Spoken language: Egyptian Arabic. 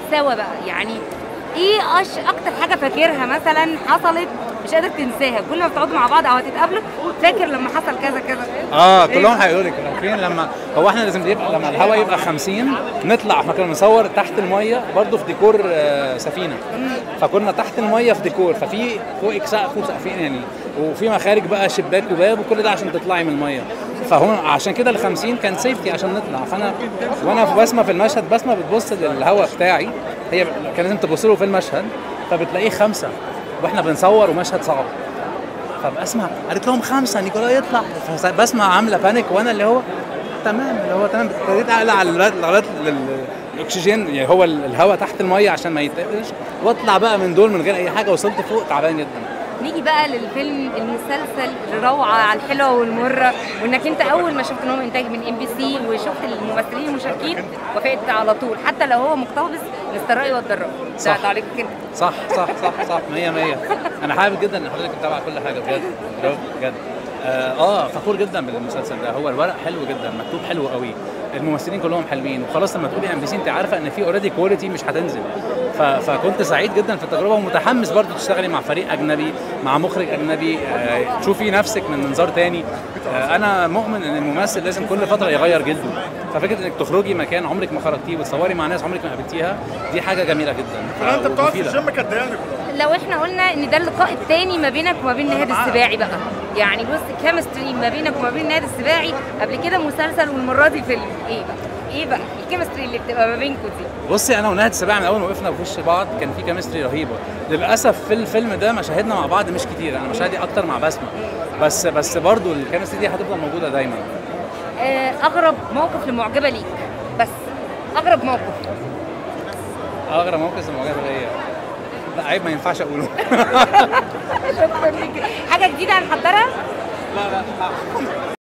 سوا بقى يعني ايه أش اكتر حاجه فاكرها مثلا حصلت مش قادر تنساها كل ما بتقعدوا مع بعض او هتتقابلوا فاكر لما حصل كذا كذا اه كلهم هيقولوا لك فين لما هو احنا لازم يبقى لما الهواء يبقى 50 نطلع احنا كنا بنصور تحت الميه برضه في ديكور آه، سفينه فكنا تحت الميه في ديكور ففي فوقك سقف وسقفين يعني وفي مخارج بقى شباك وباب وكل ده عشان تطلعي من الميه فهو عشان كده ال 50 كان سيفتي عشان نطلع فانا وانا في بسمه في المشهد بسمه بتبص للهواء بتاعي هي كان لازم تبص له في المشهد فبتلاقيه خمسه واحنا بنصور ومشهد صعب فبسمع قالت لهم خمسه نيكولا يطلع فبسمع عامله بانيك وانا اللي هو تمام اللي هو تمام ابتديت اقلع على الغلط الاكسجين يعني هو ال- الهواء تحت الميه عشان ما يتقفش واطلع بقى من دول من غير اي حاجه وصلت فوق تعبان جدا نيجي بقى للفيلم المسلسل الروعه على الحلوه والمره وانك انت اول ما شفت ان هو انتاج من ام بي سي وشفت الممثلين المشاركين وافقت على طول حتى لو هو مقتبس من السراء والضراء ده صح. تعليقك انت صح صح صح صح 100 100 انا حابب جدا ان حضرتك تتابع كل حاجه بجد بجد بجد اه, آه فخور جدا بالمسلسل ده هو الورق حلو جدا مكتوب حلو قوي الممثلين كلهم حلوين وخلاص لما تقولي ام بي سي انت عارفه ان في اوريدي كواليتي مش هتنزل ف... فكنت سعيد جدا في التجربه ومتحمس برضو تشتغلي مع فريق اجنبي مع مخرج اجنبي آه تشوفي نفسك من منظار تاني آه انا مؤمن ان الممثل لازم كل فتره يغير جلده ففكره انك تخرجي مكان عمرك ما خرجتيه وتصوري مع ناس عمرك ما قابلتيها دي حاجه جميله جدا انت بتقعد في ومفيدة. الجيم قد ايه يعني لو احنا قلنا ان ده اللقاء الثاني ما بينك وما بين نهاد السباعي بقى يعني بص كيمستري ما بينك وما بين نهاد السباعي قبل كده مسلسل والمره دي فيلم ايه بقى ايه بقى الكيمستري اللي بتبقى ما بينكم دي بصي انا ونهد السباع من اول ما وقفنا في وش بعض كان في كيمستري رهيبه للاسف في الفيلم ده مشاهدنا مع بعض مش كتير انا مشاهدي اكتر مع بسمه بس بس برضو الكيمستري دي هتفضل موجوده دايما آه، اغرب موقف لمعجبه ليك بس اغرب موقف اغرب موقف المواجهه ليا لا عيب ما ينفعش اقوله شكرا ليك حاجه جديده هنحضرها لا لا